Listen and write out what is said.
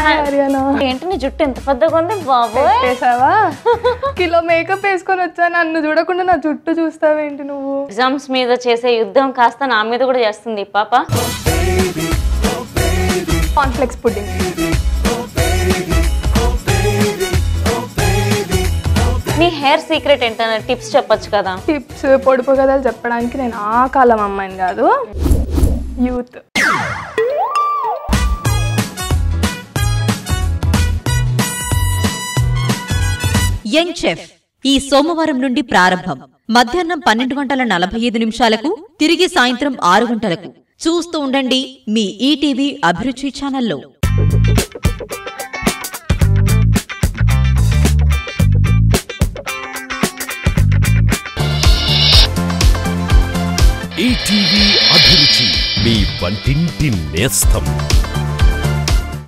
హర్యానా ఏంటి నీ జుట్టు ఎంత పెద్దగా ఉంది బాబోయ్ పెట్టేసావా కిలో మేకప్ వేసుకొని వచ్చా నన్ను చూడకుండా నా జుట్టు చూస్తావేంటి నువ్వు ఎగ్జామ్స్ మీద చేసే యుద్ధం కాస్త నా మీద కూడా చేస్తుంది ఈ పాప కాన్ఫ్లెక్స్ పుడ్డింగ్ నీ హెయిర్ సీక్రెట్ ఏంటన్న టిప్స్ చెప్పొచ్చు కదా టిప్స్ పొడుపు కథలు చెప్పడానికి నేను ఆ కాలం అమ్మాయిని కాదు యూత్ యంగ్ చెఫ్ ఈ సోమవారం నుండి ప్రారంభం మధ్యాహ్నం పన్నెండు గంటల నలభై ఐదు నిమిషాలకు తిరిగి సాయంత్రం ఆరు గంటలకు చూస్తూ ఉండండి మీ ఈటీవీ అభిరుచి ఛానల్లో ఈటీవీ అభిరుచి మీ వంటింటి నేస్తం